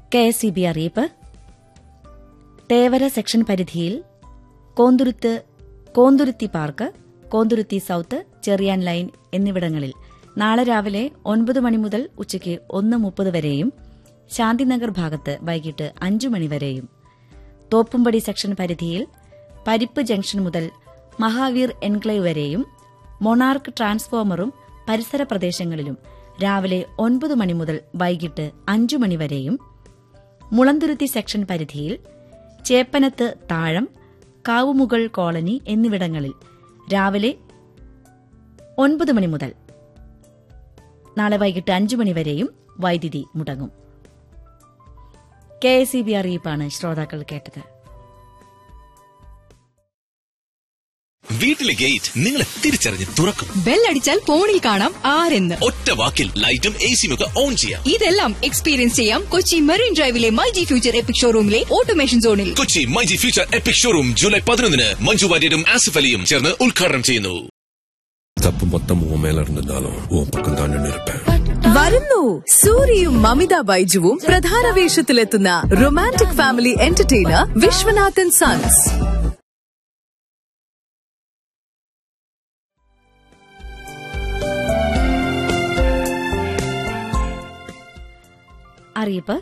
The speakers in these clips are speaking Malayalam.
കെ എസ് ഇ ബി അറിയിപ്പ് തേവര സെക്ഷൻ പരിധിയിൽ Konthuruthu Konthuruthy park Konthuruthy south Cherian line എന്നിവിടങ്ങളിൽ നാളെ രാവിലെ ഒൻപത് മണി മുതൽ ഉച്ചയ്ക്ക് ഒന്ന് മുപ്പത് വരെയും ശാന്തിനഗർ ഭാഗത്ത് വൈകിട്ട് അഞ്ചു മണിവരെയും തോപ്പുംപടി സെക്ഷൻ പരിധിയിൽ പരിപ്പ് ജംഗ്ഷൻ മുതൽ മഹാവീർ എൻക്ലേവ് വരെയും മൊണാർക്ക് ട്രാൻസ്ഫോമറും പരിസര പ്രദേശങ്ങളിലും രാവിലെ ഒൻപത് മണി മുതൽ വൈകിട്ട് അഞ്ചു മണിവരെയും മുളന്തുരുത്തി സെക്ഷൻ പരിധിയിൽ ചേപ്പനത്ത് താഴം കാവുമുകൾ കോളനി എന്നിവിടങ്ങളിൽ രാവിലെ ഒൻപത് മണി മുതൽ നാളെ വൈകിട്ട് അഞ്ചു മണിവരെയും വൈദ്യുതി മുടങ്ങും കെ എസ് ഇ ബി അറിയിപ്പാണ് ശ്രോതാക്കൾ കേട്ടത് വീട്ടിലെ ഗേറ്റ് നിങ്ങളെ തിരിച്ചറിഞ്ഞ് തുറക്കും ബെല്ലടിച്ചാൽ ഫോണിൽ കാണാം ആരെന്ന് ഒറ്റ വാക്കിൽ ലൈറ്റും എ സിയും ഒക്കെ ഓൺ ചെയ്യാം ഇതെല്ലാം എക്സ്പീരിയൻസ് ചെയ്യാം കൊച്ചി മെറീൻ ഡ്രൈവിലെ മൈ ജി ഫ്യൂച്ചർ എപ്പിക് ഷോറൂമിലെ ഓട്ടോമേഷൻ സോണിൽ Kochi myG future epic showroom July പതിനൊന്നിന് മഞ്ജു വാര്യരും ആസിഫ് അലിയും ചേർന്ന് ഉദ്ഘാടനം ചെയ്യുന്നു தப்பு மொத்தம் உன் மேல இருந்திருந்தாலும் உன் பக்கம் தான் நின்று இருப்பேன் വരുന്നു സൂര്യയും മമിത ബൈജുവും പ്രധാന വേഷത്തിലെത്തുന്ന romantic family entertainer Viswanathan sons അറിയിപ്പ്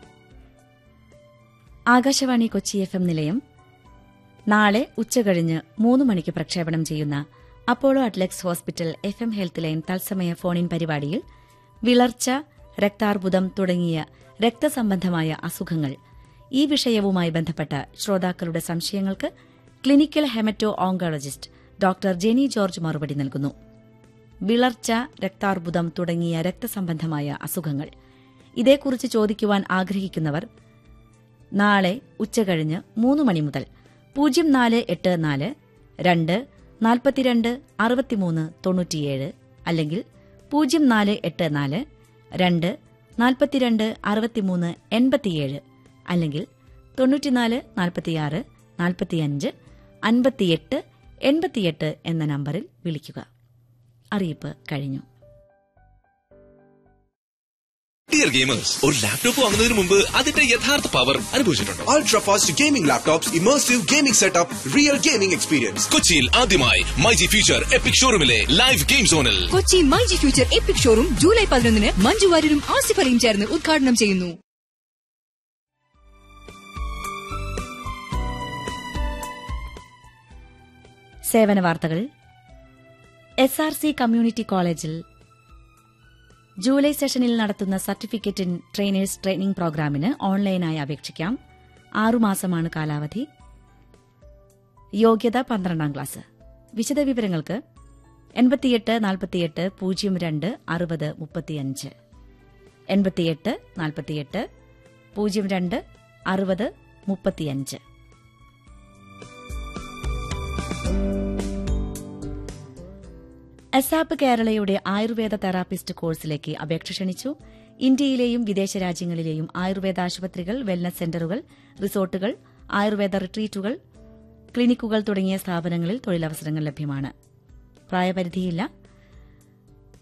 ആകാശവാണി കൊച്ചി എഫ് എം നിലയം നാളെ ഉച്ചകഴിഞ്ഞ് മൂന്ന് മണിക്ക് പ്രക്ഷേപണം ചെയ്യുന്ന Apollo Adlux hospital F M health line തത്സമയ ഫോണിൻ പരിപാടിയിൽ വിളർച്ച രക്താർബുദം തുടങ്ങിയ രക്തസംബന്ധമായ അസുഖങ്ങൾ ഈ വിഷയവുമായി ബന്ധപ്പെട്ട ശ്രോതാക്കളുടെ സംശയങ്ങൾക്ക് clinical haemato oncologist doctor Jeni George മറുപടി നൽകുന്നു വിളർച്ച രക്താർബുദം തുടങ്ങിയ രക്തസംബന്ധമായ അസുഖങ്ങൾ ഇതേക്കുറിച്ച് ചോദിക്കുവാൻ ആഗ്രഹിക്കുന്നവർ നാളെ ഉച്ചകഴിഞ്ഞ് മൂന്ന് മണി മുതൽ പൂജ്യം നാല് എട്ട് നാല് രണ്ട് നാൽപ്പത്തിരണ്ട് അറുപത്തിമൂന്ന് തൊണ്ണൂറ്റിയേഴ് അല്ലെങ്കിൽ പൂജ്യം നാല് എട്ട് നാല് രണ്ട് നാൽപ്പത്തിരണ്ട് അറുപത്തിമൂന്ന് എൺപത്തിയേഴ് അല്ലെങ്കിൽ തൊണ്ണൂറ്റിനാല് നാൽപ്പത്തിയാറ് നാൽപ്പത്തിയഞ്ച് അൻപത്തിയെട്ട് എൺപത്തിയെട്ട് എന്ന നമ്പറിൽ വിളിക്കുക അറിയിപ്പ് കഴിഞ്ഞു ഡിയർ ഗെയിമേഴ്സ് ഒരു ലാപ്ടോപ്പ് വാങ്ങുന്നതിന് മുമ്പ് അതിന്റെ യഥാർത്ഥ പവർ അനുഭവിച്ചിട്ടുണ്ടോ Ultra fast gaming laptops, immersive gaming setup, real gaming experience. കൊച്ചിയിൽ ആദ്യമായി മൈജി ഫ്യൂച്ചർ എപ്പിക് ഷോറൂമിലെ ലൈവ് ഗെയിം സോണിൽ Kochi myG future epic showroom July പതിനൊന്നിന് മഞ്ജു വാര്യരും ആസിഫ് അലിയും ചേർന്ന് ഉദ്ഘാടനം ചെയ്യുന്നു സേവന വാർത്തകൾ എസ് ആർ സി കമ്മ്യൂണിറ്റി കോളേജിൽ ജൂലൈ സെഷനിൽ നടത്തുന്ന സർട്ടിഫിക്കറ്റ് ഇൻ ട്രെയിനേഴ്സ് ട്രെയിനിംഗ് പ്രോഗ്രാമിന് ഓൺലൈനായി അപേക്ഷിക്കാം ആറുമാസമാണ് കാലാവധി യോഗ്യത പന്ത്രണ്ടാം ക്ലാസ് വിശദവിവരങ്ങൾക്ക് എൺപത്തിയെട്ട് നാൽപ്പത്തിയെട്ട് പൂജ്യം രണ്ട് അറുപത് മുപ്പത്തിയഞ്ച് എൺപത്തിയെട്ട് നാൽപ്പത്തിയെട്ട് പൂജ്യം രണ്ട് അറുപത് മുപ്പത്തിയഞ്ച് അസാപ്പ് കേരളയുടെ ആയുർവേദ തെറാപ്പിസ്റ്റ് കോഴ്സിലേക്ക് അപേക്ഷ ക്ഷണിച്ചു ഇന്ത്യയിലെയും വിദേശ രാജ്യങ്ങളിലെയും ആയുർവേദ ആശുപത്രികൾ വെൽനസ് സെന്ററുകൾ റിസോർട്ടുകൾ ആയുർവേദ റിട്രീറ്റുകൾ ക്ലിനിക്കുകൾ തുടങ്ങിയ സ്ഥാപനങ്ങളിൽ തൊഴിലവസരങ്ങൾ ലഭ്യമാണ് പ്രായപരിധിയില്ല